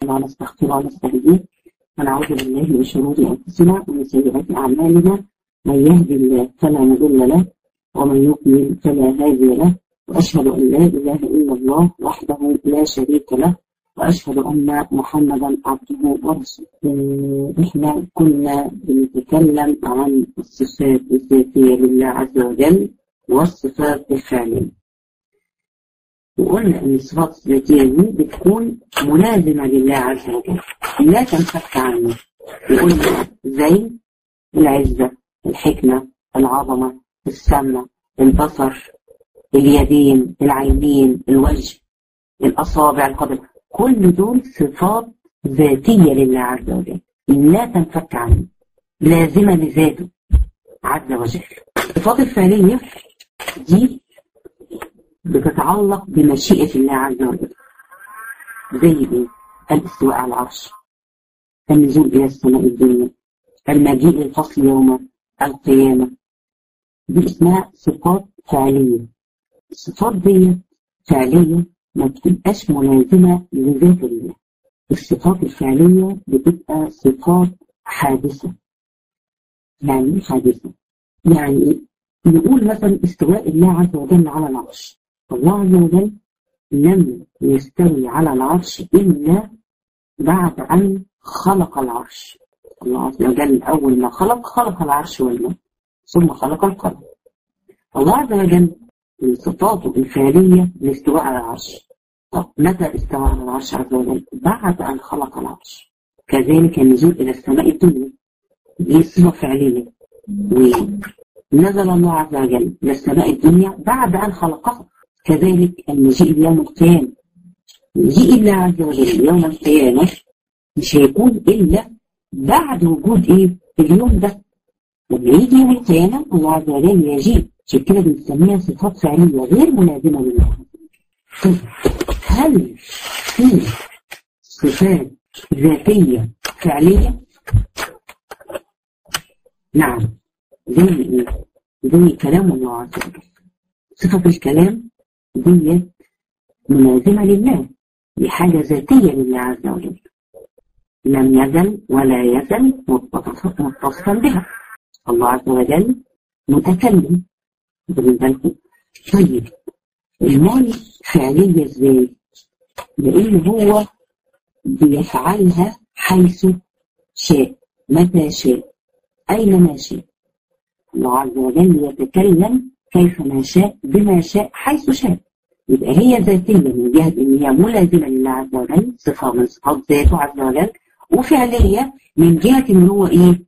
ونستغفره ونستهديه ونعوذ بالله من شرور أنفسنا ومن سيئات أعمالنا من يهدي الله فلا مضل له ومن يضلل فلا هادي له وأشهد أن لا إله إلا الله وحده لا شريك له وأشهد أن محمدا عبده ورسوله إحنا كنا بنتكلم عن الصفات الذاتية لله عز وجل والصفات الفعلية وقلنا ان الصفات الذاتيه دي بتكون ملازمه لله عز وجل لا تنفك عنه وقلنا زي العزه الحكمه العظمه السمع البصر اليدين العينين الوجه الاصابع القدم كل دول صفات ذاتيه لله عز وجل لا تنفك عنه لازمه لذاته عز وجل الصفات الفعليه دي بتتعلق بمشيئة الله عز وجل زي ايه؟ الاستواء على العرش النزول إلى السماء الدنيا المجيء للفصل يوم القيامة دي اسمها صفات فعلية الصفات دي فعلية ما بتبقاش ملازمة لذات الله الصفات الفعلية بتبقى صفات حادثة يعني ايه حادثة؟ يعني نقول مثلا استواء الله عز وجل على العرش الله عز وجل لم يستوي على العرش إلا بعد أن خلق العرش الله عز وجل أول ما خلق خلق العرش والماء ثم خلق القلم الله عز وجل من صفاته الفعلية الاستواء على العرش طب متى استوى على العرش عز وجل؟ بعد أن خلق العرش كذلك النزول إلى السماء الدنيا دي صفة فعلية ونزل الله عز وجل إلى السماء الدنيا بعد أن خلقها كذلك المجيء يوم القيامة مجيء الله عز وجل يوم القيامة مش هيكون إلا بعد وجود إيه اليوم ده لما يجي يوم القيامة الله عز وجل يجيء عشان كده بنسميها صفات فعلية غير ملازمة لله طيب هل في صفات ذاتية فعلية؟ نعم زي إيه؟ زي كلام الله عز وجل صفة الكلام دي ملازمة لله دي حاجة ذاتية لله عز وجل لم يزل ولا يزل متصفا بها الله عز وجل متكلم بالنسبة طيب المال فعلية ازاي؟ لأن هو بيفعلها حيث شاء متى شاء أينما شاء الله عز وجل يتكلم كيفما شاء بما شاء حيث شاء يبقى هي ذاتية من جهة إن هي ملازمة لله عز وجل صفة من صفات ذاته عز وجل وفعلية من جهة إن هو إيه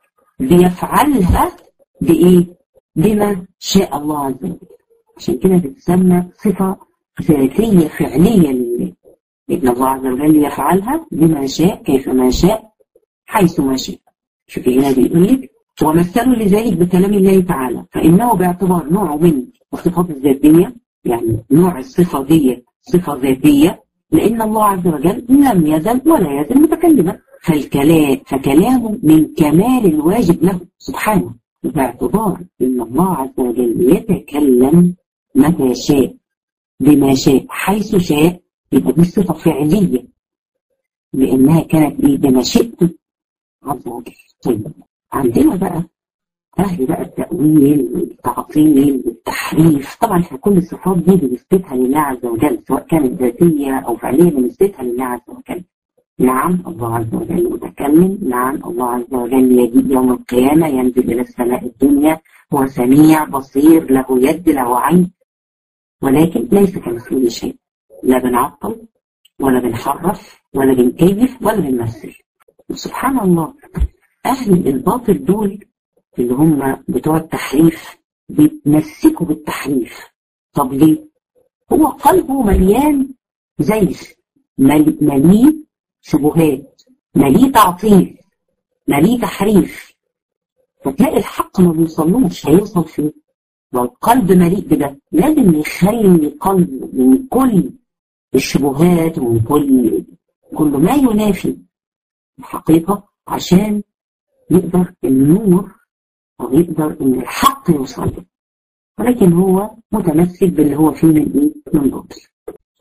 بيفعلها بإيه بما شاء الله عز وجل عشان كده بتسمى صفة ذاتية فعلية لله لأن الله عز وجل يفعلها بما شاء كيفما شاء حيث ما شاء شوفي هنا بيقول لك ومثلوا لذلك بكلام الله تعالى فإنه باعتبار نوع من الصفات الذاتية يعني نوع الصفة دي صفة ذاتية لأن الله عز وجل لم يزل ولا يزل متكلما فالكلام فكلامه من كمال الواجب له سبحانه باعتبار أن الله عز وجل يتكلم متى شاء بما شاء حيث شاء يبقى دي صفة فعلية لأنها كانت إيه بمشيئته عز وجل طيب عندنا بقى أهل بقى التأويل والتعطيل والتحريف طبعا احنا كل الصفات دي بنثبتها لله عز وجل سواء كانت ذاتية أو فعلية بنثبتها لله عز وجل نعم الله عز وجل متكلم نعم الله عز وجل يجيء يوم القيامة ينزل إلى السماء الدنيا هو سميع بصير له يد له عين ولكن ليس كمثله شيء لا بنعطل ولا بنحرف ولا بنكيف ولا بنمثل سبحان الله أهل الباطل دول اللي هم بتوع التحريف بيتمسكوا بالتحريف طب ليه؟ هو قلبه مليان زيف مليء شبهات مليء تعطيل مليء تحريف فتلاقي الحق ما بيوصلوش هيوصل فيه والقلب مليء بده لازم يخلي قلبه من كل الشبهات ومن كل كل ما ينافي الحقيقة عشان يقدر النور أو يقدر إن الحق يوصل له ولكن هو متمسك باللي هو فيه من إيه؟ من باطل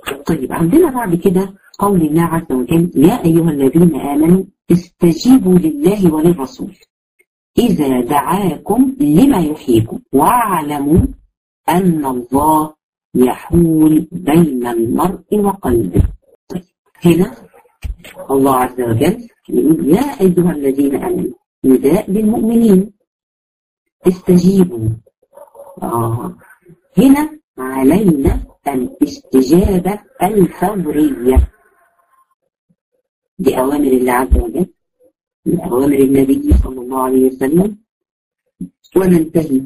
طيب عندنا بعد كده قول الله عز وجل يا أيها الذين آمنوا استجيبوا لله وللرسول إذا دعاكم لما يحييكم واعلموا أن الله يحول بين المرء وقلبه طيب هنا الله عز وجل يقول يا أيها الذين آمنوا نداء للمؤمنين استجيبوا آه. هنا علينا الاستجابة الفورية بأوامر الله عز وجل بأوامر النبي صلى الله عليه وسلم وننتهي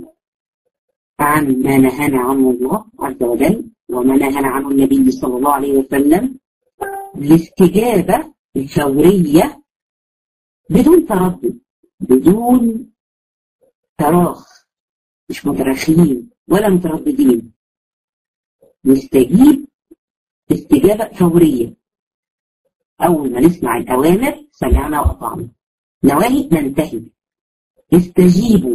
عن ما نهانا عنه الله عز وجل وما نهانا عنه النبي صلى الله عليه وسلم الاستجابة الفورية بدون تردد بدون تراخ مش متراخين ولا مترددين نستجيب استجابة فورية أول ما نسمع الأوامر سمعنا وأطعنا نواهي ننتهي استجيبوا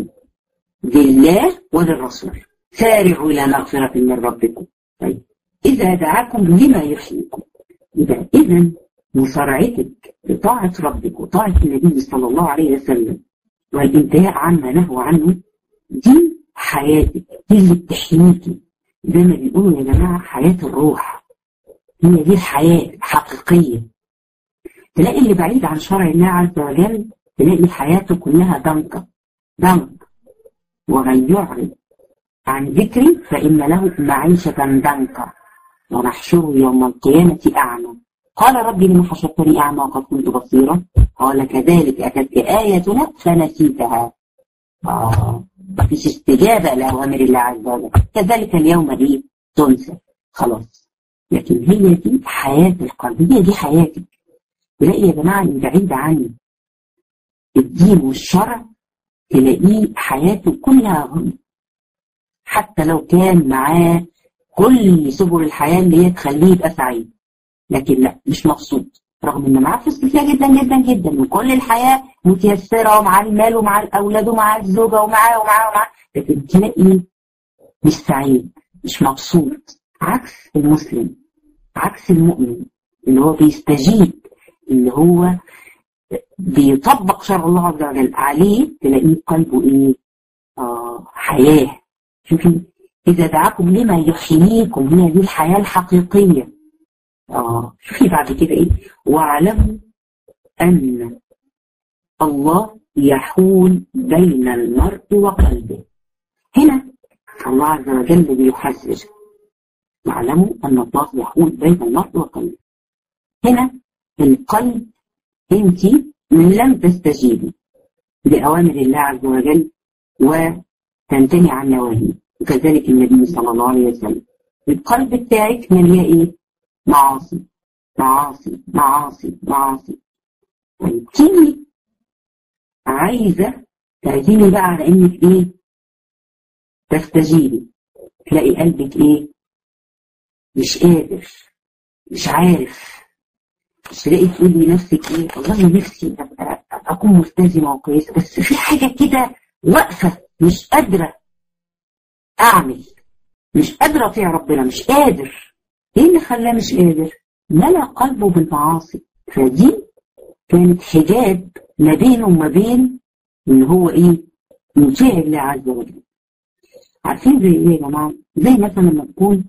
لله وللرسول سارعوا إلى مغفرة من ربكم طيب إذا دعاكم لما يحييكم إذا إذا مسارعتك بطاعة ربك وطاعة النبي صلى الله عليه وسلم والانتهاء عما نهوا عنه دي حياتك دي اللي بتحييكي زي ما بيقولوا يا جماعة حياة الروح هي دي الحياة الحقيقية تلاقي اللي بعيد عن شرع الله عز وجل تلاقي حياته كلها ضنكة ضنك ومن يعرض عن ذكري فإن له معيشة ضنكا ونحشره يوم القيامة أعمى قال ربي لما حشرتني أعمى وقد كنت بصيرا قال كذلك أتتك آيتنا فنسيتها آه مفيش استجابة لأوامر الله عز وجل كذلك اليوم دي تنسى خلاص لكن هي دي حياة القلب هي دي حياتك تلاقي يا جماعة اللي بعيد عن الدين والشرع تلاقيه حياته كلها غم حتى لو كان معاه كل سبل الحياة اللي هي تخليه يبقى سعيد لكن لا مش مبسوط رغم ان معاه فلوس كتير جدا جدا جدا وكل الحياة متيسرة ومعاه المال ومعاه الأولاد ومعاه الزوجة ومعاه ومعاه ومعاه لكن تلاقي مش سعيد مش مبسوط عكس المسلم عكس المؤمن اللي هو بيستجيب اللي هو بيطبق شرع الله عز وجل عليه تلاقيه قلبه ايه آه حياة شوفي إذا دعاكم لما يحييكم هي دي الحياة الحقيقية آه شوفي بعد كده إيه واعلموا أن الله يحول بين المرء وقلبه هنا الله عز وجل بيحذر واعلموا أن الله يحول بين المرء وقلبه هنا القلب أنت لم تستجيبي لأوامر الله عز وجل وتنتهي عن نواهيه وكذلك النبي صلى الله عليه وسلم القلب بتاعك مليء ايه؟ معاصي معاصي معاصي معاصي طيب تيجي عايزة تعزيني بقى على انك ايه؟ تستجيبي تلاقي قلبك ايه؟ مش قادر مش عارف مش تلاقي تقول لنفسك ايه؟ والله نفسي ابقى اكون ملتزمه وكويسه بس في حاجه كده واقفه مش قادره اعمل مش قادره اطيع ربنا مش قادر ايه اللي خلاه مش قادر؟ ملا قلبه بالمعاصي فدي كانت حجاب ما بينه وما بين ان هو ايه؟ يطيع الله عز وجل عارفين زي ايه يا جماعه؟ زي مثلا لما تكون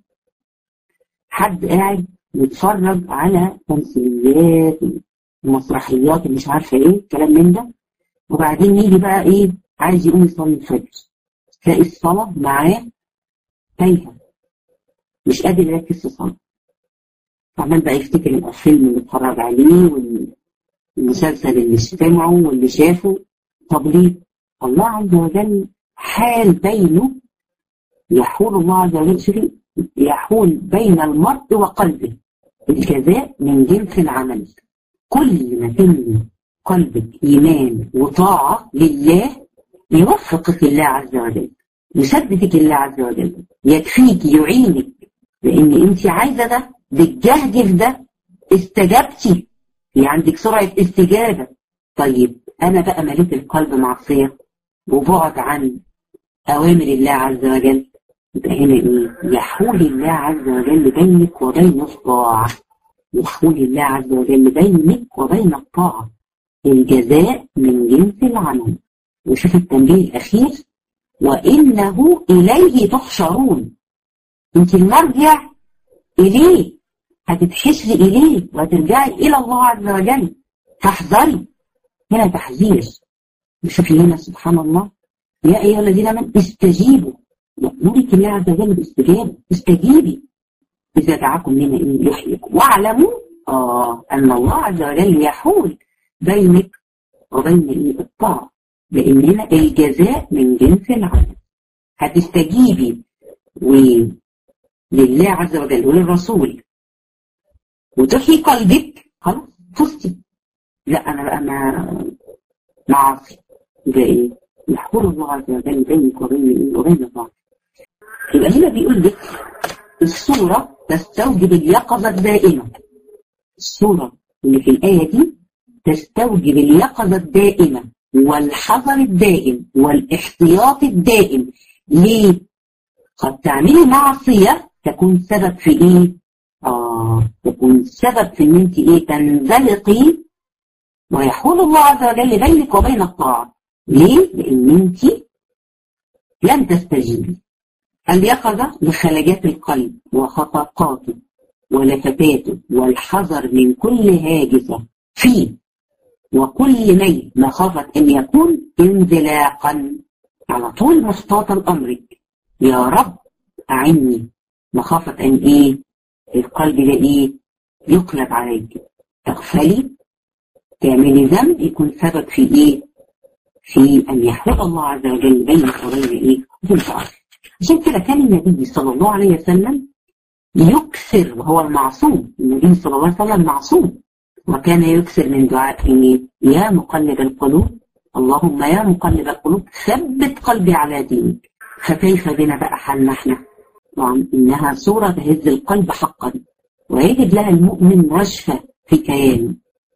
حد قاعد يتفرج على تمثيليات ومسرحيات اللي مش عارفه ايه كلام من ده وبعدين يجي بقى ايه عايز يقوم يصلي الفجر تلاقي الصلاه معاه تايهه مش قادر يركز في الصلاه عمال بقى يفتكر الفيلم اللي اتفرج عليه والمسلسل اللي سمعه واللي شافه طب ليه؟ الله عز وجل حال بينه يحول الله عز وجل شوفي يحول بين المرء وقلبه الجزاء من جنس العمل كل ما تملي قلبك إيمان وطاعة لله يوفقك الله عز وجل يسددك الله عز وجل يكفيك يعينك لأن أنت عايزة ده بتجهدي في ده استجبتي في عندك سرعة استجابة طيب أنا بقى مليت القلب معصية وبعد عن أوامر الله عز وجل يبقى هنا ايه يحول الله عز وجل بينك وبين الطاعة يحول الله عز وجل بينك وبين الطاعة الجزاء من جنس العمل وشوف التنبيه الأخير وإنه إليه تحشرون انت المرجع إليه هتتحشري إليه وهترجعي إلى الله عز وجل تحذري هنا تحذير شوفي هنا سبحان الله يا أيها الذين آمنوا استجيبوا يأمرك الله عز وجل باستجابة استجيبي إذا دعاكم لما إن يحييكم واعلموا آه أن الله عز وجل يحول بينك وبين الطاعة لأن هنا الجزاء من جنس العمل هتستجيبي ولله عز وجل وللرسول وتحيي قلبك خلاص فزتي لا أنا بقى ما معاصي يبقى إيه؟ يحول الله عز وجل بينك وبين وبين الله يبقى هنا بيقول لك الصورة تستوجب اليقظة الدائمة الصورة اللي في الآية دي تستوجب اليقظة الدائمة والحذر الدائم والاحتياط الدائم ليه؟ قد تعملي معصية تكون سبب في ايه؟ آه تكون سبب في ان انت ايه تنزلقي ويحول الله عز وجل بينك وبين الطاعة ليه؟ لان انت لن تستجيبي اليقظة لخلجات القلب وخطاقاته ولفتاته والحذر من كل هاجسة فيه وكل ميل مخافة أن يكون انزلاقا على طول محتاطا أمرك يا رب أعني مخافة أن إيه القلب ده إيه يقلب عليك تغفلي تعملي ذنب يكون سبب في إيه في أن يحفظ الله عز وجل بينك وبين إيه وبين عشان كده كان النبي صلى الله عليه وسلم يكثر وهو المعصوم النبي صلى الله عليه وسلم معصوم وكان يكثر من دعائه يا مقلب القلوب اللهم يا مقلب القلوب ثبت قلبي على دينك فكيف بنا بقى حالنا احنا طبعا انها صورة تهز القلب حقا ويجد لها المؤمن رشفة في كيانه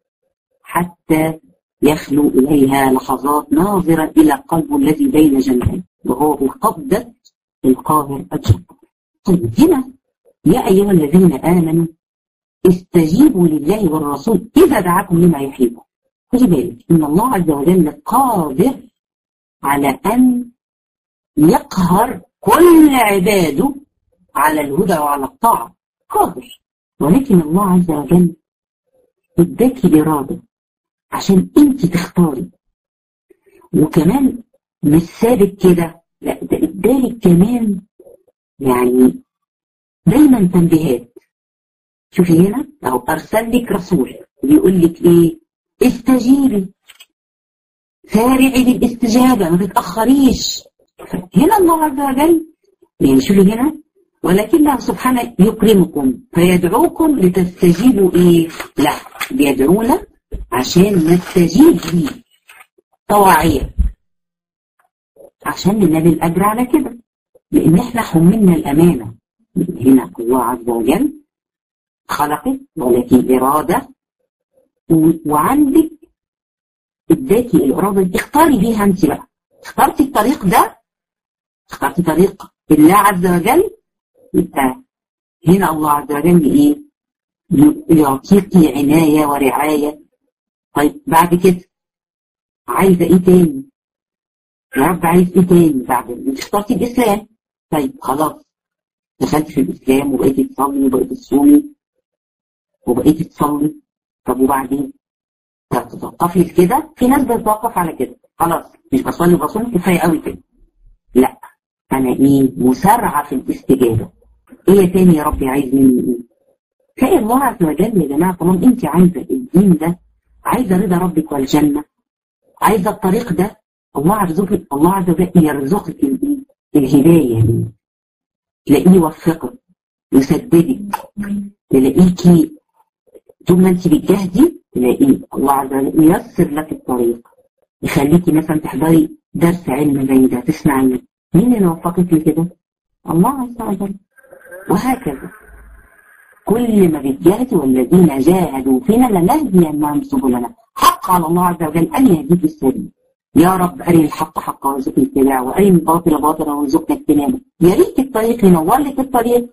حتى يخلو إليها لحظات ناظرا إلى قلبه الذي بين جنبيه وهو بقبضة القاهر الجبار طيب هنا يا أيها الذين آمنوا استجيبوا لله والرسول إذا دعاكم لما يحييكم خذي بالك إن الله عز وجل قادر على أن يقهر كل عباده على الهدى وعلى الطاعة قادر ولكن الله عز وجل اداكي إرادة عشان انت تختاري وكمان مش ثابت كده لا ده ادالك كمان يعني دايما تنبيهات شوفي هنا اهو ارسل لك رسول بيقول لك ايه استجيبي سارعي بالاستجابه ما تتاخريش هنا الله عز وجل يعني شوفي هنا ولكنه سبحانه يكرمكم فيدعوكم لتستجيبوا ايه لا بيدعونا عشان نستجيب ليه طواعية عشان ننال الأجر على كده لأن احنا حملنا الأمانة هنا الله عز وجل خلقك ولكن إرادة وعندك اداكي الإرادة دي اختاري بيها انت بقى اخترتي الطريق ده اخترتي طريق الله عز وجل يبقى هنا الله عز وجل ايه يعطيكي عناية ورعاية طيب بعد كده عايزة ايه تاني يا رب عايز ايه تاني بعد انت اخترتي الاسلام طيب خلاص دخلت في الاسلام وبقيتي تصلي وبقيتي تصومي وبقيتي تصلي طب وبعدين طب تتوقفي كده في ناس بتتوقف على كده خلاص مش بصلي وبصوم كفايه قوي كده لا انا ايه مسرعه في الاستجابه ايه تاني يا ربي عايز مني ايه تلاقي الله عز وجل يا جماعه طالما انت عايزه الدين ده عايزه رضا ربك والجنه عايزه الطريق ده الله عز وجل الله عز وجل يرزقك الهدايه دي تلاقيه يوفقك يسددك تلاقيكي طول ما انت بتجاهدي تلاقيه الله عز وجل ييسر لك الطريق يخليكي مثلا تحضري درس علم زي ده تسمعي مين اللي وفقك لكده؟ الله عز وجل وهكذا كل ما بتجاهدي والذين جاهدوا فينا لنهدينهم سبلنا حق على الله عز وجل ان يهديك السبيل يا رب أري الحق حقا وارزقني اتباعه وأري الباطل باطلا وارزقني اجتنابه يا ريت الطريق ينور لك الطريق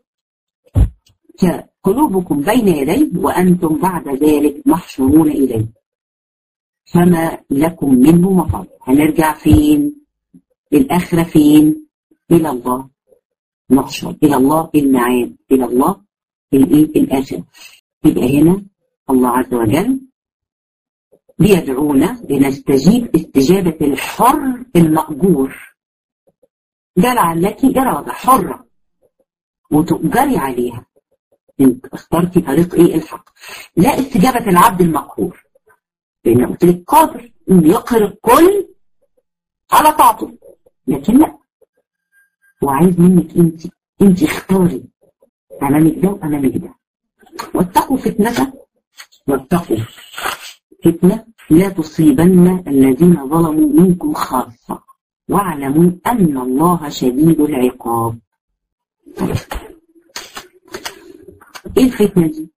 قلوبكم بين يديه وأنتم بعد ذلك محشورون إليه فما لكم منه مفر هنرجع فين الآخرة فين إلى الله نحشر إلى الله المعاد إلى الله الإيه الآخرة يبقى هنا الله عز وجل بيدعونا لنستجيب استجابة الحر المأجور ده لعلك إرادة حرة وتؤجري عليها انت اخترتي طريق ايه الحق لا استجابة العبد المقهور لان قلت لك قادر انه يقهر الكل على طاعته لكن لا وعايز منك انت انت اختاري امامك ده وامامك ده واتقوا فتنة واتقوا فتنة لا تصيبن الذين ظلموا منكم خاصة واعلموا أن الله شديد العقاب ايه الفتنة دي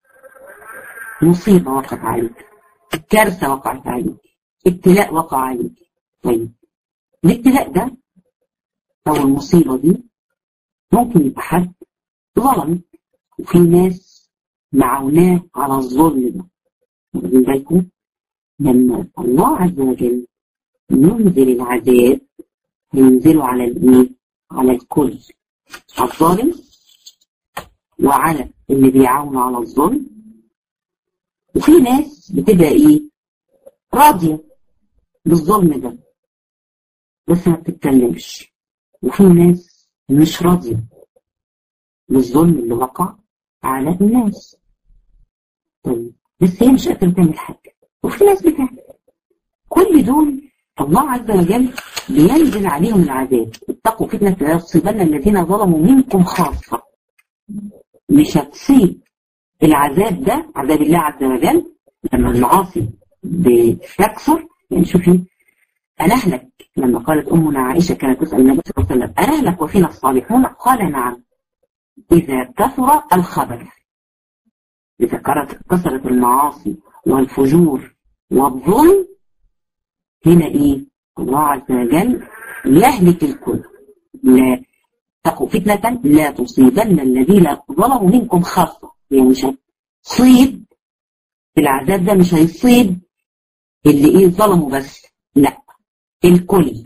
مصيبة وقعت عليك كارثة وقعت عليك ابتلاء وقع عليك طيب الابتلاء ده او المصيبة دي ممكن يبقى حد ظلم وفي ناس معوناه على الظلم ده واخدين بالكم لما الله عز وجل ينزل العذاب ينزله على الايه على الكل على الظالم وعلى اللي بيعاونوا على الظلم وفي ناس بتبقى ايه راضية بالظلم ده بس ما بتتكلمش وفي ناس مش راضية بالظلم اللي وقع على الناس طيب بس هي مش قادرة تعمل حاجة وفي ناس بتعمل كل دول الله عز وجل بينزل عليهم العذاب اتقوا فتنة لا تصيبن الذين ظلموا منكم خاصة مش هتصيب العذاب ده عذاب الله عز وجل لما المعاصي بتكثر يعني شوفي أنهلك لما قالت أمنا عائشة كانت تسأل النبي صلى الله عليه وسلم أنهلك وفينا الصالحون قال نعم إذا كثر الخبث إذا كثرت المعاصي والفجور والظلم هنا إيه الله عز وجل يهلك الكل لا تقوا فتنة لا تصيبن الذين ظلموا منكم خاصة يعني مش هتصيب العذاب ده مش هيصيب اللي ايه ظلموا بس لا الكل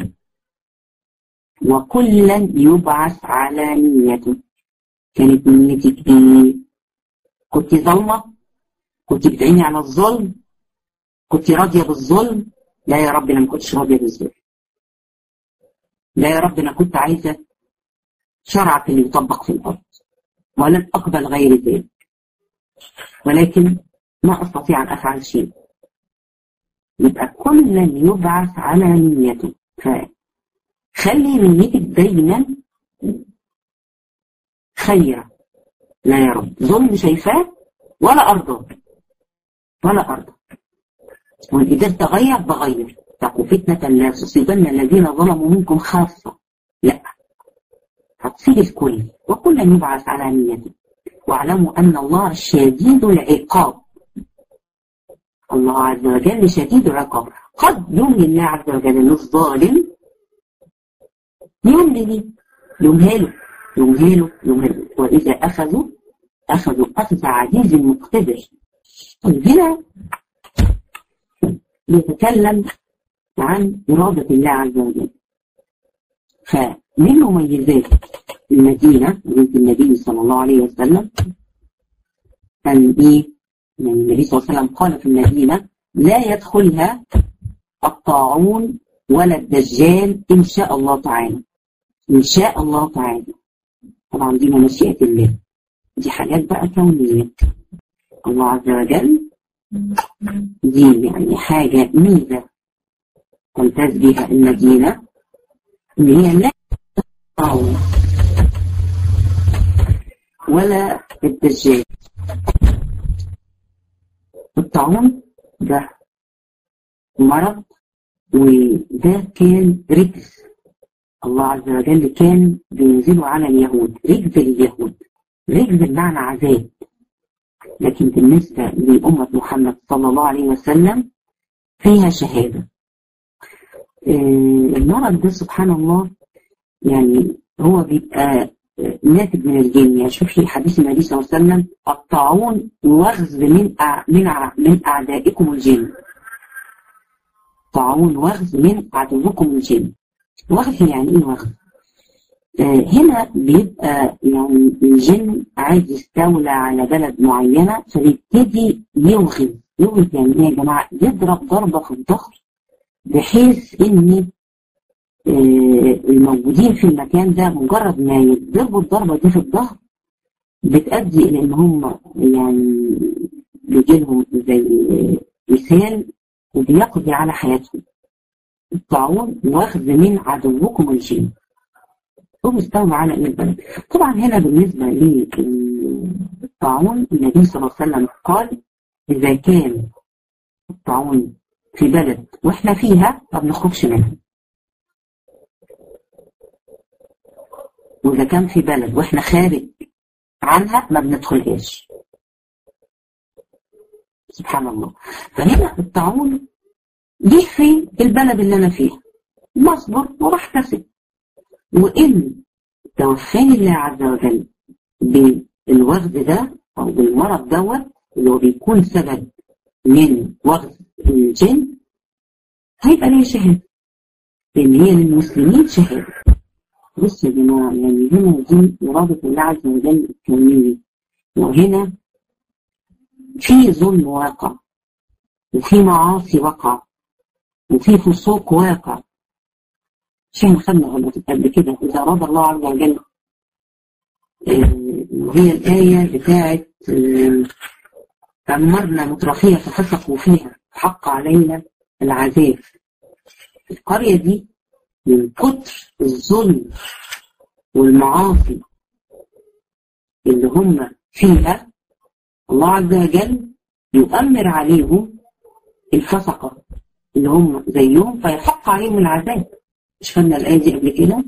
وكلا يبعث على نيته كانت نيتك ايه كنت ظلمة كنت بتعيني على الظلم كنت راضية بالظلم لا يا رب انا ما كنتش راضية بالظلم لا يا رب انا كنت عايزة شرعك اللي يطبق في الارض ولن اقبل غير ذلك ولكن ما استطيع ان افعل شيء يبقى كلا يبعث على نيته فخلي نيتك دايما خيرة لا يا رب ظلم شايفاه ولا أرضى ولا أرضى وإن قدرت أغير بغير تقوا فتنة لا تصيبن الذين ظلموا منكم خاصة لا هتصيب الكل وكلا يبعث على نيته واعلموا أن الله شديد العقاب الله عز وجل شديد العقاب قد يملي الله عز وجل للظالم يملي يمهله يمهله يمهله وإذا أخذوا أخذوا أخذ عزيز مقتدر طيب هنا يتكلم عن إرادة الله عز وجل فمن مميزات المدينة بنت النبي صلى الله عليه وسلم أن إيه يعني النبي صلى الله عليه وسلم قال في المدينة لا يدخلها الطاعون ولا الدجال إن شاء الله تعالى إن شاء الله تعالى طبعا دي مشيئة الله دي حاجات بقى كونية الله عز وجل دي يعني حاجة ميزة تمتاز بها المدينة إن هي لا الطاعون ولا الدجال الطاعون ده مرض وده كان رجز الله عز وجل كان بينزله على اليهود رجز لليهود رجز بمعنى عذاب لكن بالنسبة لأمة محمد صلى الله عليه وسلم فيها شهادة المرض ده سبحان الله يعني هو بيبقى ناتج من الجن يعني شوفي حديث النبي صلى الله عليه وسلم الطاعون وغز من من من اعدائكم الجن طاعون وغز من عدوكم الجن وغز يعني ايه وغز؟ آه هنا بيبقى يعني الجن عايز يستولى على بلد معينه فبيبتدي يوغز يوغز يعني ايه يا جماعه؟ يضرب ضربه في الظهر بحيث ان الموجودين في المكان ده مجرد ما يضربوا الضربة دي في الظهر بتأدي إلى إن هم يعني بيجي لهم زي مثال وبيقضي على حياتهم الطاعون واخذ من عدوكم الجن وبيستولى على إيه البلد طبعا هنا بالنسبة للطاعون النبي صلى الله عليه وسلم قال إذا كان الطاعون في بلد وإحنا فيها ما بنخرجش منها وإذا كان في بلد وإحنا خارج عنها ما بندخلهاش سبحان الله فهنا الطاعون جه في البلد اللي أنا فيها بصبر وبحتسب وإن توفاني الله عز وجل بالوغد ده أو بالمرض دوت اللي هو بيكون سبب من وغد الجن هيبقى ليا شهادة لأن هي للمسلمين شهادة بص يا جماعة يعني هنا دي إرادة الله عز وجل الكونية وهنا في ظلم واقع وفي معاصي وقع وفي فسوق واقع عشان خدنا قبل كده إذا أراد الله عز وجل وهي الآية بتاعت أمرنا مترفية ففسقوا فيها حق علينا العذاب القرية دي من كتر الظلم والمعاصي اللي هم فيها الله عز وجل يؤمر عليهم الفسقة اللي هم زيهم فيحق عليهم العذاب مش خدنا الآية دي قبل كده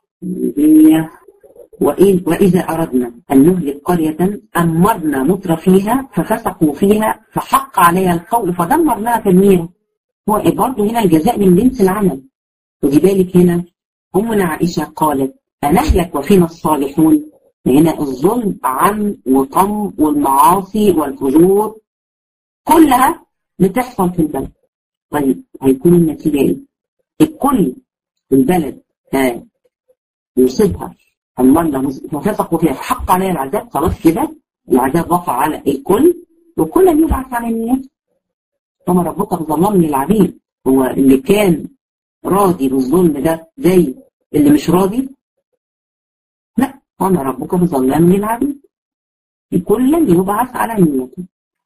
وإذا أردنا أن نهلك قرية أمرنا متر فيها ففسقوا فيها فحق عليها القول فدمرناها تدميرا هو برضه هنا الجزاء من جنس العمل ودي بالك هنا أمنا عائشة قالت أنهلك وفينا الصالحون هنا الظلم عم وطم والمعاصي والفجور كلها بتحصل في البلد طيب هيكون النتيجة ايه؟ الكل في البلد يصيبها أمرنا وفسقوا فيها حق عليها العذاب خلاص كده العذاب وقع على الكل وكل يبعث على الناس وما ربك بظلام للعبيد هو اللي كان راضي بالظلم ده زي اللي مش راضي لا وما ربك بظلام للعبيد كلا يبعث على نيته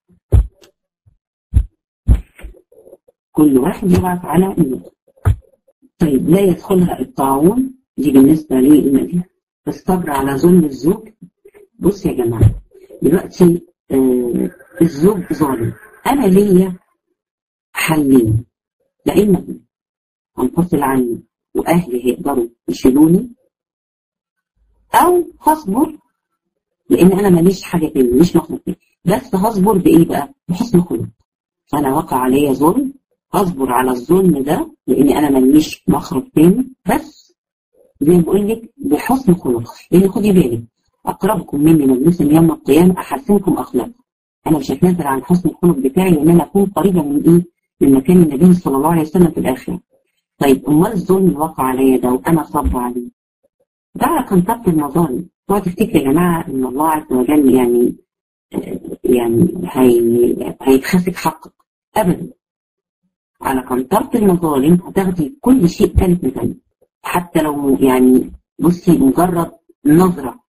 كل واحد يبعث على نيته طيب لا يدخلها الطاعون دي بالنسبة للمدينة الصبر على ظلم الزوج بص يا جماعة دلوقتي آه الزوج ظالم أنا ليا حلين لا إما انفصل عني وأهلي هيقدروا يشيلوني أو هصبر لأن أنا ماليش حاجة تاني مش مخلوق بس هصبر بإيه بقى؟ بحسن خلق أنا وقع عليا ظلم هصبر على الظلم ده لأن أنا ماليش مخرج تاني بس زي ما بقول لك بحسن خلق لأن خدي بالك أقربكم مني مجلسا يوم القيامة أحسنكم أخلاقا أنا مش هتنازل عن حسن الخلق بتاعي لأن أنا أكون قريبة من إيه؟ من مكان النبي صلى الله عليه وسلم في الآخرة طيب أمال الظلم اللي وقع عليا ده وأنا صب عليه ده على كنترة المظالم اوعى تفتكر يا جماعة إن الله عز وجل يعني يعني هي هيتخسك حقك أبدا على كنترة المظالم هتاخدي كل شيء ثالث مثال حتى لو يعني بصي مجرد نظرة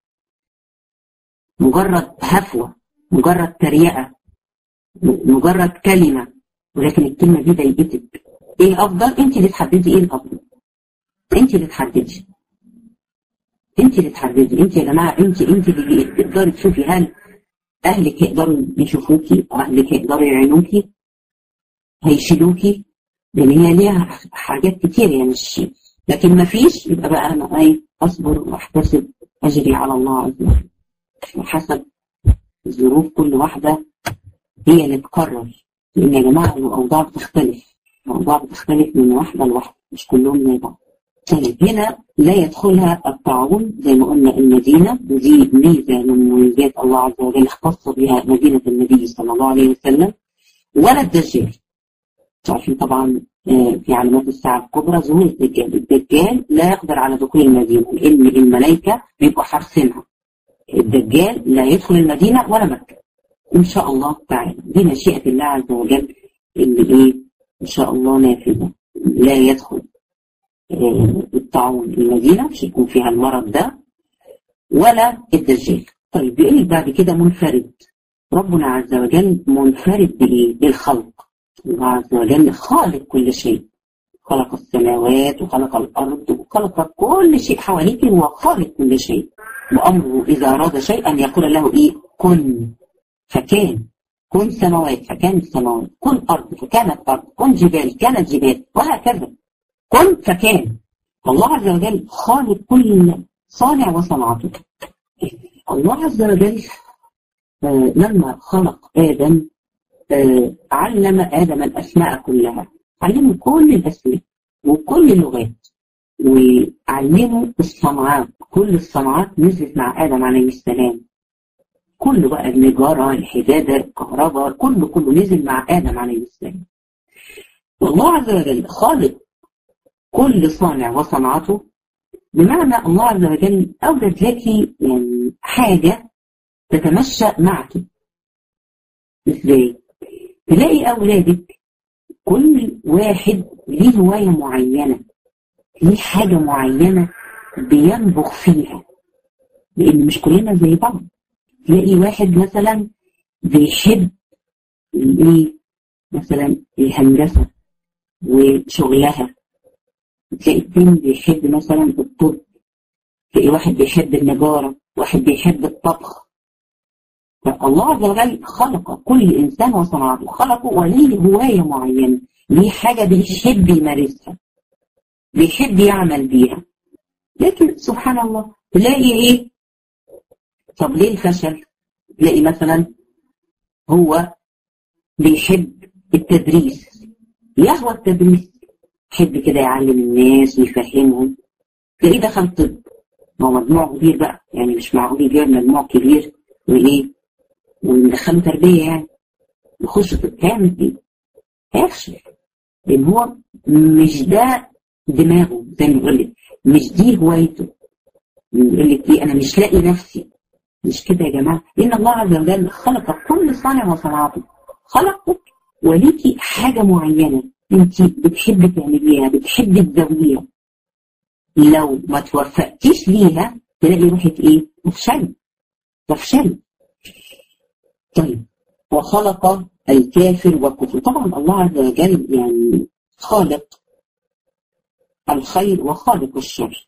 مجرد هفوة مجرد تريقة مجرد كلمة ولكن الكلمة دي ضايقتك ايه افضل انت اللي تحددي ايه الافضل انت اللي تحددي انت اللي تحددي انت يا جماعه انت انت اللي تقدري تشوفي هل اهلك يقدروا يشوفوكي اهلك يقدروا يعينوكي هيشيلوكي لان هي ليها حاجات كتير يعني مش لكن ما فيش يبقى بقى انا ايه اصبر واحتسب اجري على الله عز وجل وحسب ظروف كل واحده هي اللي تقرر لان يا جماعه الاوضاع بتختلف الاوضاع بتختلف من واحده لواحده مش كلهم زي بعض طيب هنا لا يدخلها الطاعون زي ما قلنا المدينة ودي ميزة من مميزات الله عز وجل اختص بها مدينة النبي صلى الله عليه وسلم ولا الدجال عارفين طبعا في علامات الساعة الكبرى ظهور الدجال الدجال لا يقدر على دخول المدينة لأن الملائكة بيبقوا حارسينها الدجال لا يدخل المدينة ولا مكة إن شاء الله تعالى دي مشيئة الله عز وجل اللي إيه إن شاء الله نافذة لا يدخل الطاعون المدينة مش يكون فيها المرض ده ولا الدجال طيب بيقول لك بعد كده منفرد ربنا عز وجل منفرد بإيه؟ بالخلق الله عز وجل خالق كل شيء خلق السماوات وخلق الأرض وخلق كل شيء حواليك هو خالق كل شيء وأمره إذا أراد شيئا يقول له إيه كن فكان كن سماوات فكانت سماوات كن أرض فكانت أرض كن جبال كانت جبال وهكذا كن فكان الله عز وجل خالق كل صانع وصنعته الله عز وجل آه لما خلق آدم آه علم آدم الأسماء كلها علمه كل الأسماء وكل اللغات وعلمه الصنعات كل الصنعات نزلت مع آدم عليه السلام كله بقى النجارة الحدادة الكهرباء كله كله نزل مع آدم عليه السلام والله عز وجل خالق كل صانع وصنعته بمعنى الله عز وجل أوجد لك يعني حاجة تتمشى معك ازاي؟ تلاقي أولادك كل واحد ليه هواية معينة ليه حاجة معينة بينبغ فيها لأن مش كلنا زي بعض تلاقي واحد مثلا بيحب ايه مثلا الهندسة وشغلها تلاقي التاني بيحب مثلا الطب تلاقي واحد بيحب النجارة واحد بيحب الطبخ فالله عز وجل خلق كل إنسان وصنعته خلقه وليه هواية معينة ليه حاجة بيحب يمارسها بيحب يعمل بيها لكن سبحان الله تلاقي ايه طب ليه الفشل تلاقي مثلا هو بيحب التدريس يهوى التدريس يحب كده يعلم الناس ويفهمهم تلاقيه دخل طب ما هو مجموع كبير بقى يعني مش معقول يجيب مجموع كبير وايه وندخله تربيه يعني يخش طب هيعمل ايه؟ هيفشل لان هو مش ده دماغه زي ما بيقول لك مش دي هوايته يقول لك ايه انا مش لاقي نفسي مش كده يا جماعه لان الله عز وجل خلق كل صانع وصنعته خلقك وليكي حاجه معينه انت بتحبي تعمليها بتحبي تزوديها لو ما توفقتيش ليها تلاقي روحك ايه تفشلي تفشلي طيب وخلق الكافر والكفر طبعا الله عز وجل يعني خالق الخير وخالق الشر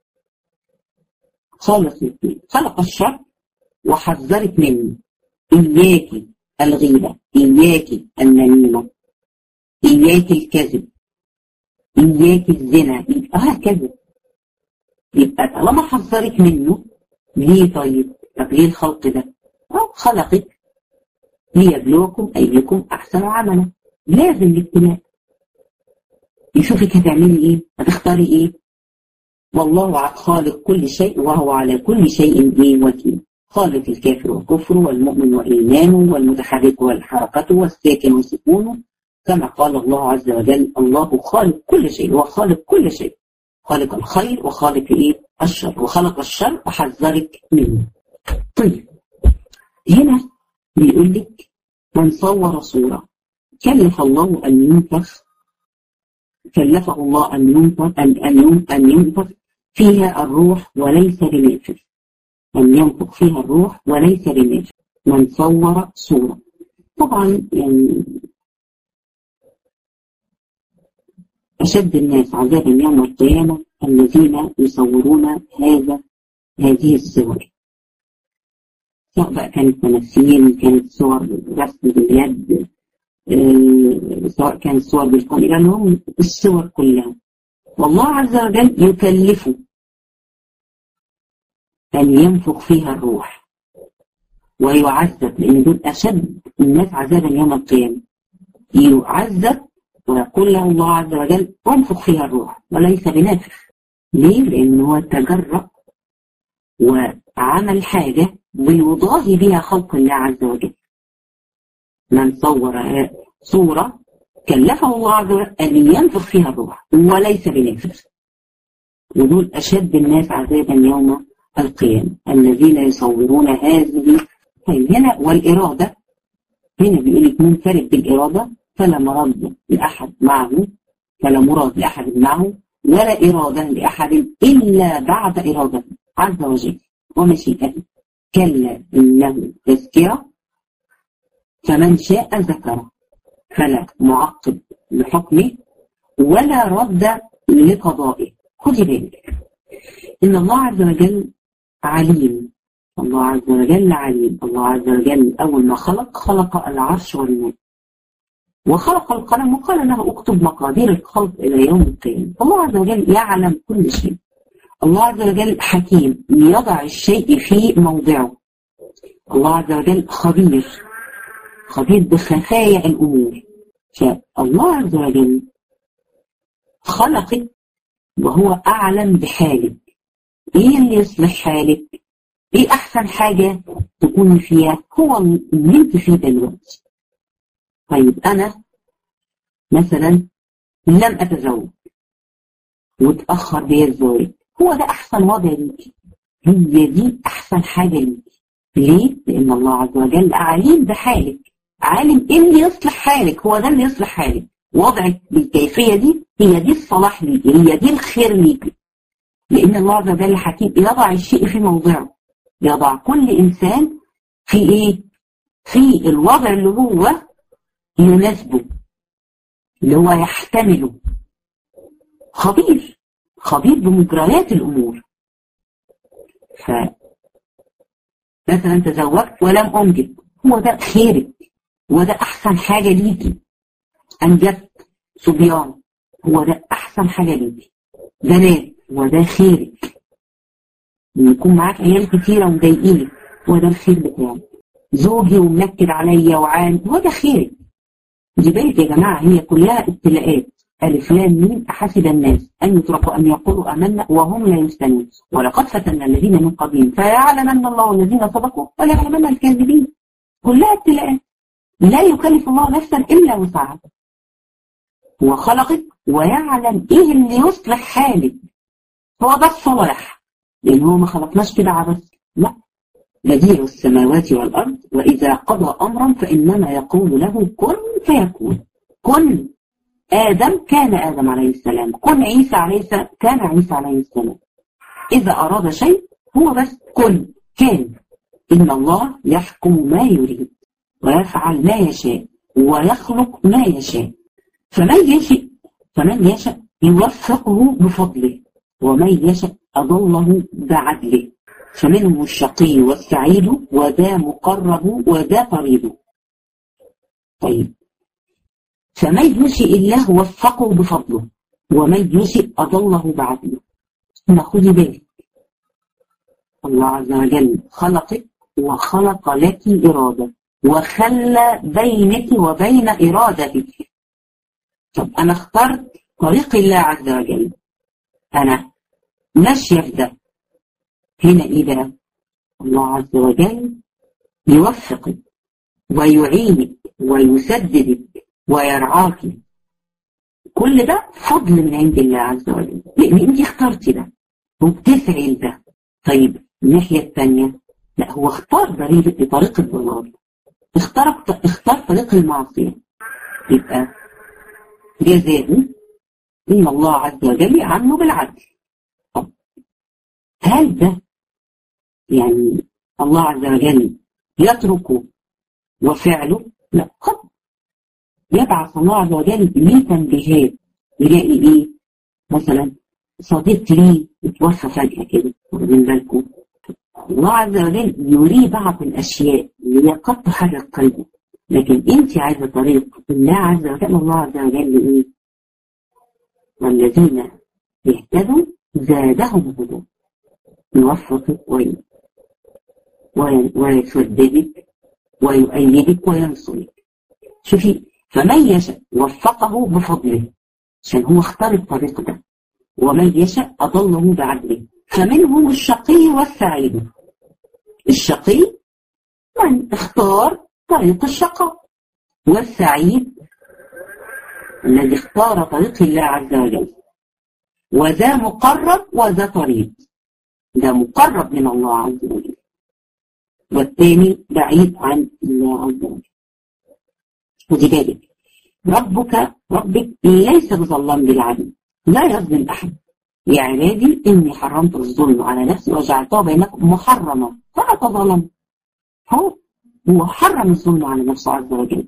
خالق الاثنين خلق الشر وحذرك منه إياك الغيبة إياك النميمة إياك الكذب إياك الزنا هكذا يبقى طالما حذرك منه ليه طيب طب ليه الخلق ده أو خلقك ليبلوكم أيكم أحسن عملا لازم الابتلاء يشوفك هتعملي ايه هتختاري ايه والله خالق كل شيء وهو على كل شيء ايه وكيل خالق الكافر والكفر والمؤمن وإيمانه والمتحرك والحركة والساكن وسكونه كما قال الله عز وجل الله خالق كل شيء هو خالق كل شيء خالق الخير وخالق ايه الشر وخلق الشر وحذرك منه طيب هنا بيقول لك من صور صورة كلف الله أن ينفخ كلفه الله أن ينفخ أن أن أن ينفخ فيها الروح وليس بنافذ أن ينفخ فيها الروح وليس بنافذ من صور صورة طبعا يعني أشد الناس عذابا يوم القيامة الذين يصورون هذا هذه الصور سواء بقى كانت تمثيل كانت صور رسم باليد آه، سواء كانت صور بالكاميرا لهم الصور كلها والله عز وجل يكلفه أن ينفخ فيها الروح ويعذب لأن دول أشد الناس عذابا يوم القيامة يعذب ويقول له الله عز وجل انفخ فيها الروح وليس بنافخ ليه؟ لأنه هو تجرأ وعمل حاجة ويضاهي بها خلق الله عز وجل من صور صورة كلفه الله عز وجل أن ينفخ فيها الروح وليس بنافخ ودول أشد الناس عذابا يوم القيامة الذين يصورون هذه طيب هنا والإرادة هنا بيقول لك منفرد بالإرادة فلا مراد لأحد معه فلا مراد لأحد معه ولا إرادة لأحد إلا بعد إرادته عز وجل ومشيئته كلا إنه تذكرة فمن شاء ذكره فلا معقب لحكمه ولا رد لقضائه خدي بالك إن الله عز وجل عليم الله عز وجل عليم الله عز وجل أول ما خلق خلق العرش والماء وخلق القلم وقال له اكتب مقادير الخلق إلى يوم القيامة الله عز وجل يعلم كل شيء الله عز وجل حكيم يضع الشيء في موضعه الله عز وجل خبير خبير بخفايا الأمور فالله عز وجل خلقك وهو أعلم بحالك إيه اللي يصلح حالك إيه أحسن حاجة تكوني فيها هو اللي انت فيه دلوقتي طيب أنا مثلا لم أتزوج وتأخر بيا الزواج هو ده أحسن وضع ليكي هي دي أحسن حاجة ليكي ليه؟ لأن الله عز وجل عليم بحالك عالم إيه اللي يصلح حالك هو ده اللي يصلح حالك وضعك بالكيفية دي هي دي الصلاح ليكي هي دي الخير ليكي لأن الله عز وجل حكيم يضع الشيء في موضعه يضع كل إنسان في إيه؟ في الوضع اللي هو يناسبه اللي هو يحتمله خبير خبير بمجريات الأمور ف مثلا تزوجت ولم أنجب هو ده خيرك هو ده أحسن حاجة ليكي أنجبت صبيان هو ده أحسن حاجة ليكي بنات هو ده خيرك يكون معاك عيال كتيرة ومضايقينك هو ده الخير بتاعك زوجي ومنكد عليا وعان هو ده خيرك دي بالك يا جماعة هي كلها ابتلاءات ألف لام ميم أحسب الناس أن يتركوا أن يقولوا أمنا وهم لا يفتنون ولقد فتنا الذين من قبلهم فيعلمن الله الذين صدقوا وليعلمن الكاذبين كلها ابتلاءات لا يكلف الله نفسا إلا وسعها هو خلقك ويعلم إيه اللي يصلح حالك هو ده الصلاح لأن هو ما خلقناش كده عبث لا بديع السماوات والأرض وإذا قضى أمرا فإنما يقول له كن فيكون كن آدم كان آدم عليه السلام كن عيسى عليه السلام كان عيسى عليه السلام إذا أراد شيء هو بس كن كان إن الله يحكم ما يريد ويفعل ما يشاء ويخلق ما يشاء فمن يشاء فمن يشاء يوفقه بفضله ومن يشاء أضله بعدله فمنهم الشقي والسعيد وذا مقرب وذا طريد طيب فمن يشاء الله وفقه بفضله ومن يشاء أضله بعدله هنا خذي بالك الله عز وجل خلقك وخلق لك إرادة وخلى بينك وبين إرادتك طب أنا اخترت طريق الله عز وجل أنا ماشية في ده هنا إيه بقى؟ الله عز وجل يوفقك ويعينك ويسددك ويرعاك كل ده فضل من عند الله عز وجل لأن أنت اخترتي ده وبتسعي لده طيب الناحية الثانية لا هو اختار طريق طريق الضلال اختار اختار طريق المعصية يبقى جزاء إن الله عز وجل عنه بالعدل طب هل ده يعني الله عز وجل يتركه وفعله لا قد يبعث الله عز وجل ليه تنبيهات يلاقي ايه مثلا صديق لي اتوفى فجأة كده واخدين بالكم الله عز وجل يري بعض الأشياء اللي قد تحرك قلبه لكن انت عايزة طريق الله عز وجل الله عز وجل ايه والذين اهتدوا زادهم هدى يوفقك ويسددك ويؤيدك وينصرك شوفي فمن يشاء وفقه بفضله عشان هو اختار الطريق ده ومن يشاء أضله بعدله فمنهم الشقي والسعيد الشقي من اختار طريق الشقاء والسعيد الذي اختار طريق الله عز وجل وذا مقرب وذا طريق ده مقرب من الله عز وجل والثاني بعيد عن الله عز وجل ودي بالك ربك ربك ليس بظلام للعبيد لا يظلم احد يا عبادي اني حرمت الظلم على نفسي وجعلته بينكم محرما فلا تظلموا هو هو حرم الظلم على نفسه عز وجل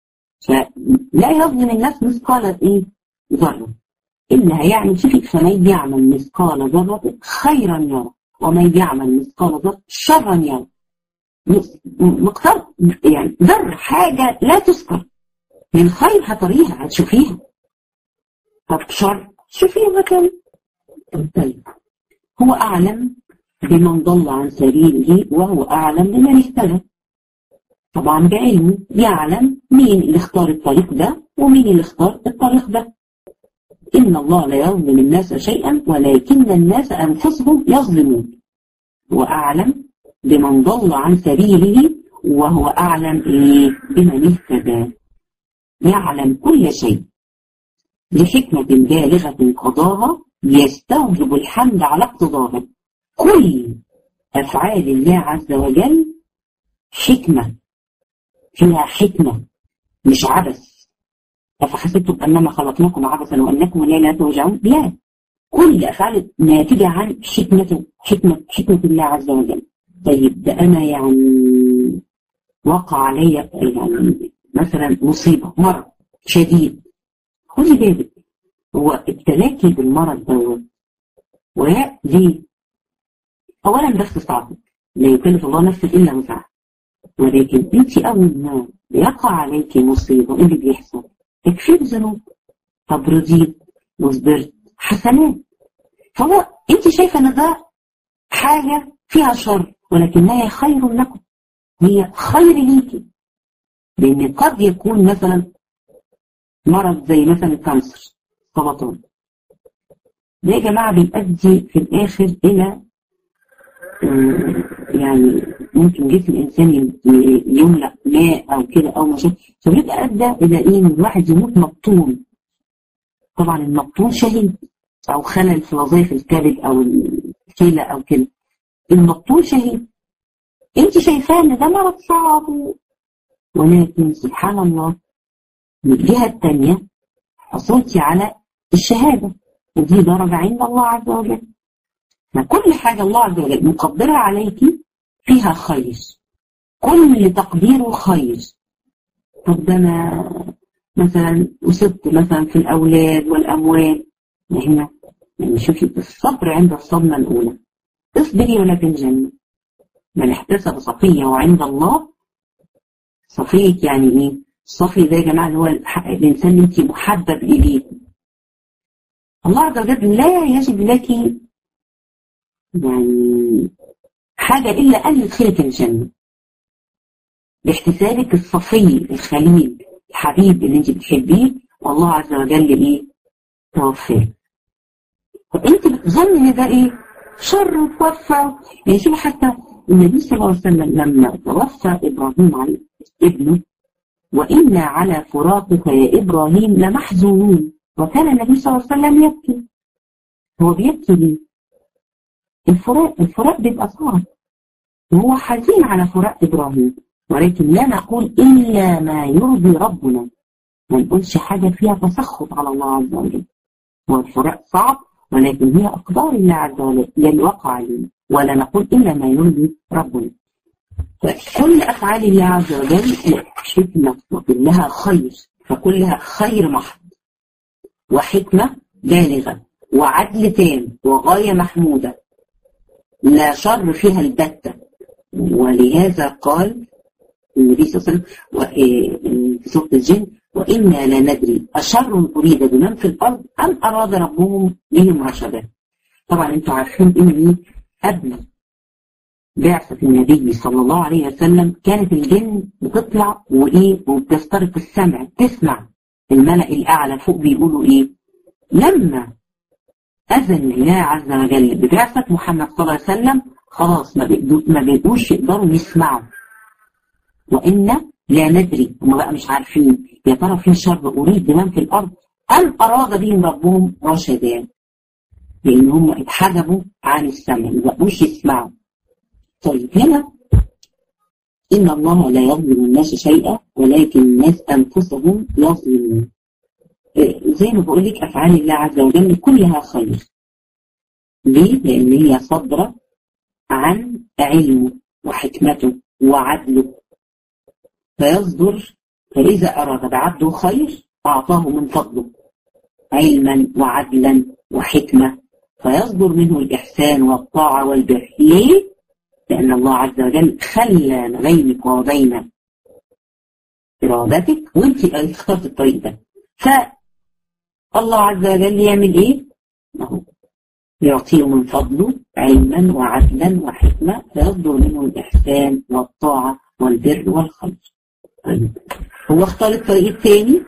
فلا يظلم الناس مثقال ايه ذره انها يعني شوفي فمن يعمل مثقال ذره خيرا يرى ومن يعمل مثقال ذره شرا يرى مقدار يعني ذر حاجه لا تذكر من خير هتريها هتشوفيها طب شر شوفيها كم طيب هو اعلم بمن ضل عن سبيله وهو اعلم بمن اهتدى طبعا بعلمه يعلم مين اللي اختار الطريق ده ومين اللي اختار الطريق ده إن الله لا يظلم الناس شيئا ولكن الناس أنفسهم يظلمون وأعلم بمن ضل عن سبيله وهو أعلم إيه بمن اهتدى يعلم كل شيء لحكمة بالغة قضاها يستوجب الحمد على اقتضاها كل أفعال الله عز وجل حكمة فيها حكمة مش عبث أفحسبتم أنما خلقناكم عبثا وأنكم إلينا لا ترجعون لا كل أفعال ناتجة عن حكمة حكمة حكمة الله عز وجل طيب ده أنا يعني وقع علي يعني مثلا مصيبة مرض شديد خذي بالك هو ابتلاكي بالمرض دوت وليه؟ أولا بس صعبك لا يكلف الله نفسا إلا وسعها ولكن أنت أول ما يقع عليك مصيبة إيه اللي بيحصل؟ تكفير ذنوب طب رضيت وصبرت حسنات فهو انت شايفه ان ده حاجه فيها شر ولكنها خير لكم هي خير ليكي لان قد يكون مثلا مرض زي مثلا الكانسر سرطان ده يا جماعه بيؤدي في الاخر الى يعني ممكن جسم الانسان يملأ ماء او كده او مشاكل فبيبقى ادى الى ايه ان الواحد يموت مبطون طبعا المبطون شهيد او خلل في وظائف الكبد او الكلى او كده المبطون شهيد انت شايفاه ان ده مرض صعب ولكن سبحان الله من الجهه الثانيه حصلتي على الشهاده ودي درجه عند الله عز وجل فكل حاجه الله عز وجل مقدرها عليكي فيها خير كل تقديره خير طب ده انا مثلا أصبت مثلا في الأولاد والأموال هنا يعني شوفي الصبر عند الصدمة الأولى اصبري ولا تنجني من احتسب صفية وعند الله صفية يعني ايه؟ الصفي ده يا جماعة اللي هو الإنسان اللي انت محبب إليه الله عز وجل لا يجب لك يعني حاجة إلا أن يدخلك الجنة باحتسابك الصفي الخليل الحبيب اللي انت بتحبيه والله عز وجل ايه توفاه فانت بتظن ان ده ايه شر وتوفى يعني شوف حتى النبي صلى الله عليه وسلم لما توفى ابراهيم عليه ابنه وإنا على فراقك يا إبراهيم لمحزونون وكان النبي صلى الله عليه وسلم يبكي هو بيبكي ليه؟ الفراق الفراق بيبقى صعب وهو حزين على فراق إبراهيم ولكن لا نقول إلا ما يرضي ربنا ما نقولش حاجة فيها تسخط على الله عز وجل هو الفراق صعب ولكن هي أقدار الله عز وجل اللي وقع علينا ولا نقول إلا ما يرضي ربنا فكل أفعال الله عز وجل حكمة وكلها خير فكلها خير محض وحكمة بالغة وعدل تام وغاية محمودة لا شر فيها البتة ولهذا قال النبي صلى الله عليه وسلم في سورة الجن وإنا لا ندري أشر أريد بمن في الأرض أم أراد ربهم بهم رشدا طبعا أنتم عارفين إن قبل بعثة النبي صلى الله عليه وسلم كانت الجن بتطلع وإيه وبتسترق السمع تسمع الملأ الأعلى فوق بيقولوا إيه لما أذن الله عز وجل ببعثة محمد صلى الله عليه وسلم خلاص ما ما بيقوش يقدروا يسمعوا وإن لا ندري هم بقى مش عارفين يا ترى في شر أريد بمن في الأرض أم أراد بهم ربهم رشدا لأن هم اتحجبوا عن السمع ما بقوش يسمعوا طيب هنا إن الله لا يظلم الناس شيئا ولكن الناس أنفسهم يظلمون زي ما بقول لك أفعال الله عز وجل كلها خير ليه؟ لأن هي صادرة عن علمه وحكمته وعدله فيصدر فإذا أراد بعبده خير أعطاه من فضله علما وعدلا وحكمة فيصدر منه الإحسان والطاعة والبر ليه؟ لأن الله عز وجل خلى بينك وبين إرادتك وانت اخترت الطريق ده فالله عز وجل يعمل ايه؟ اهو يعطيه من فضله علما وعدلا وحكمة فيصدر منه الإحسان والطاعة والبر والخير طيب هو اختار الطريق الثاني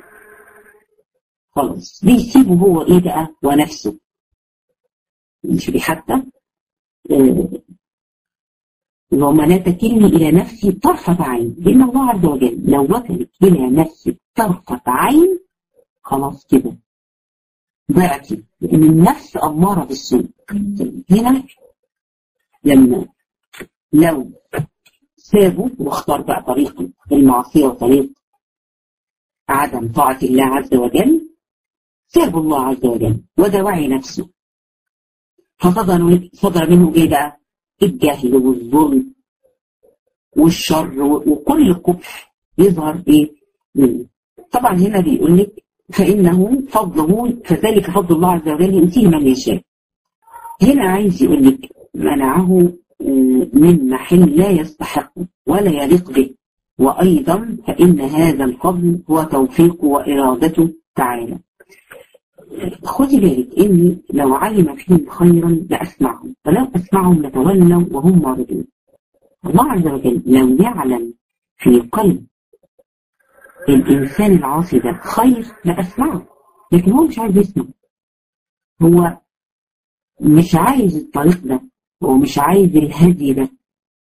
خلاص بيسيبه هو ايه بقى ونفسه مش حتى اه وما لا تكلني إلى نفسي طرفة عين لأن الله عز وجل لو وكلت إلى نفسي طرفة عين خلاص كده ضعتي لأن النفس أمارة بالسوء هنا لما لو سابوا واختار بقى طريق المعصية وطريق عدم طاعة الله عز وجل سابوا الله عز وجل ودوعي نفسه فصدر صدر منه ايه بقى؟ الجهل والظلم والشر وكل قبح يظهر ايه منه طبعا هنا بيقول لك فانه فضله فذلك فضل الله عز وجل يؤتيه من يشاء هنا عايز يقول لك منعه من محل لا يستحق ولا يليق به وأيضا فإن هذا الفضل هو توفيقه وإرادته تعالى خذي بالك إني لو علم فيهم خيرا لأسمعهم فلو أسمعهم لتولوا وهم معرضون الله عز وجل لو يعلم في قلب الإنسان العاصي ده خير لأسمعه لكن هو مش عايز يسمع هو مش عايز الطريق ده هو مش عايز الهدي ده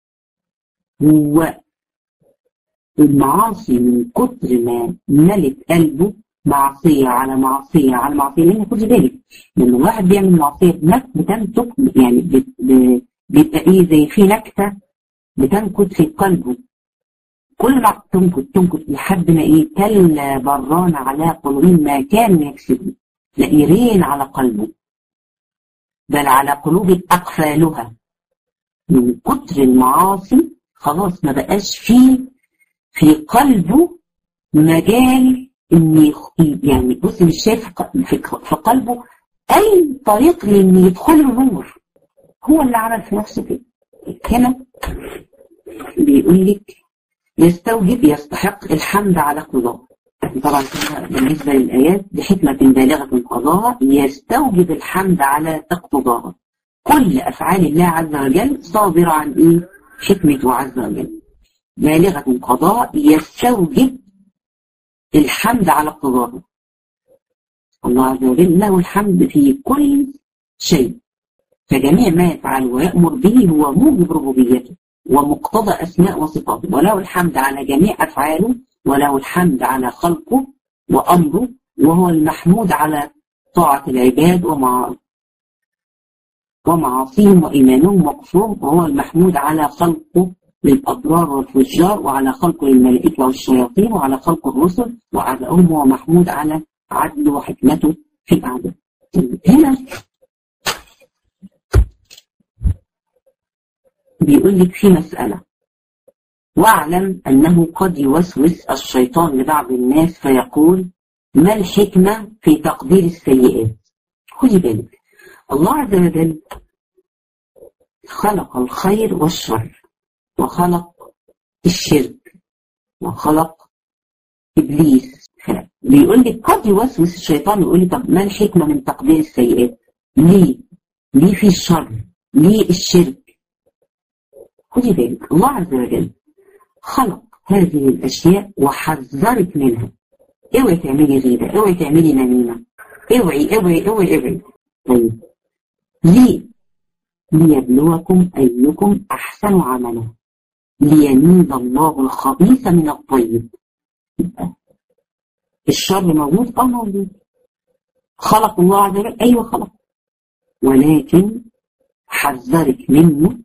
هو المعاصي من كتر ما ملت قلبه معصية على معصية على معصية لأن خدي بالك لما الواحد بيعمل معصية بتنتج يعني بيبقى إيه زي في نكتة بتنكت في قلبه كل ما تنكت تنكت لحد ما إيه كلا بران على قلوبهم ما كان يكسبون لئيرين على قلبه بل على قلوب أقفالها من كتر المعاصي خلاص ما بقاش فيه في قلبه مجال ان يعني بص مش شايف في قلبه اي طريق لان يدخل له نور هو اللي عمل في نفسه كده هنا بيقول لك يستوجب يستحق الحمد على قضاء طبعا بالنسبة للآيات بحكمة بالغة قضاها يستوجب الحمد على اقتضاها كل أفعال الله عز وجل صادرة عن إيه؟ حكمته عز وجل بالغة قضاء يستوجب الحمد على اقتضاها الله عز وجل له الحمد في كل شيء فجميع ما يفعل ويأمر به هو موجب ربوبيته ومقتضى أسماء وصفاته وله الحمد على جميع أفعاله وله الحمد على خلقه وأمره وهو المحمود على طاعة العباد ومعاصيهم وإيمانهم وكفرهم وهو المحمود على خلقه للأبرار والفجار وعلى خلقه للملائكة والشياطين وعلى خلق الرسل وعدائهم هو محمود على عدله وحكمته في أعداء هنا بيقول لك في مسألة واعلم أنه قد يوسوس الشيطان لبعض الناس فيقول ما الحكمة في تقدير السيئات خذي بالك الله عز وجل خلق الخير والشر وخلق الشرك وخلق إبليس بيقول لك قد يوسوس الشيطان يقول لي طب ما الحكمة من تقدير السيئات ليه ليه في الشر ليه الشرك خدي بالك الله عز وجل خلق هذه الأشياء وحذرك منها اوعي تعملي غيبة اوعي تعملي نميمة اوعي اوعي اوعي اوعي طيب ليه؟ ليبلوكم أيكم أحسن عملا ليميز الله الخبيث من الطيب الشر موجود اه موجود خلق الله عز وجل ايوه خلق ولكن حذرك منه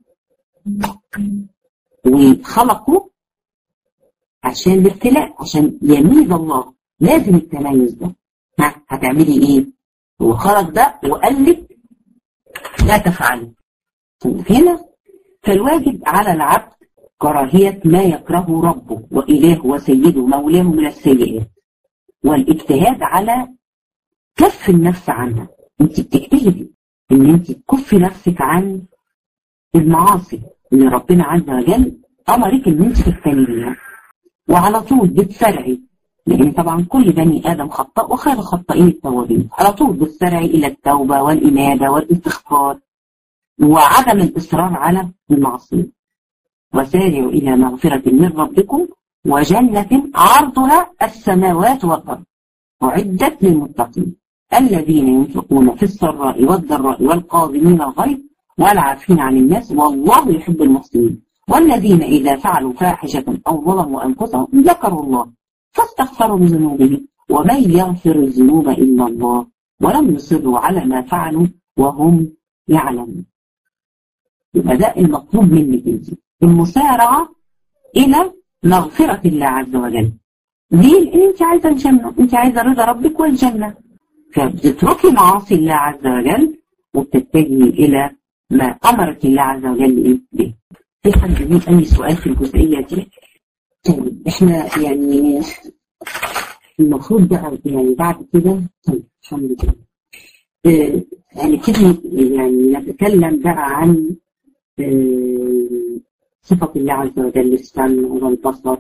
وخلقه عشان الابتلاء عشان يميز الله لازم التميز ده ها هتعملي ايه هو خلق ده وقال لك لا تفعلي هنا فالواجب على العبد كراهية ما يكرهه ربه وإله وسيده مولاه من السيئات والاجتهاد على كف النفس عنها انت بتجتهدي ان انت تكفي نفسك عن المعاصي اللي ربنا عز وجل امرك ان انت تجتنبيها وعلى طول بتسرعي لان طبعا كل بني ادم خطاء وخير الخطائين التوابين على طول بتسرعي الى التوبه والانابه والاستغفار وعدم الاصرار على المعصيه وسارعوا الى مغفره من ربكم وجنة عرضها السماوات والأرض أعدت للمتقين الذين ينفقون في السراء والضراء والقاضمين الغيظ والعافين عن الناس والله يحب المحسنين والذين إذا فعلوا فاحشة أو ظلموا أنفسهم ذكروا الله فاستغفروا من ذنوبهم ومن يغفر الذنوب إلا الله ولم يصروا على ما فعلوا وهم يعلمون يبقى ده المطلوب منك انت المسارعة إلى مغفرة الله عز وجل ليه؟ لأن أنت عايزة الجنة أنت عايزة رضا ربك والجنة فبتتركي معاصي الله عز وجل وبتتجهي إلى ما أمرك الله عز وجل به في حد ليه أي سؤال في الجزئية دي؟ طيب إحنا يعني المفروض بقى يعني بعد كده طيب الحمد لله آه يعني كده يعني نتكلم بقى عن آه صفة الله عز وجل السمع والبصر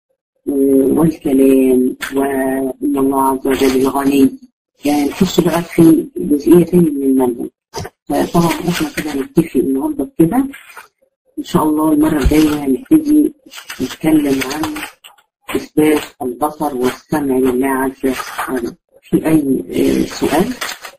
والكلام وإن الله عز وجل الغني يعني نخش بقى في جزئية تانية من المنهج طبعا احنا كده نكتفي النهارده كده إن شاء الله المرة الجاية هنبتدي نتكلم عن إثبات البصر والسمع لله عز وجل في أي سؤال؟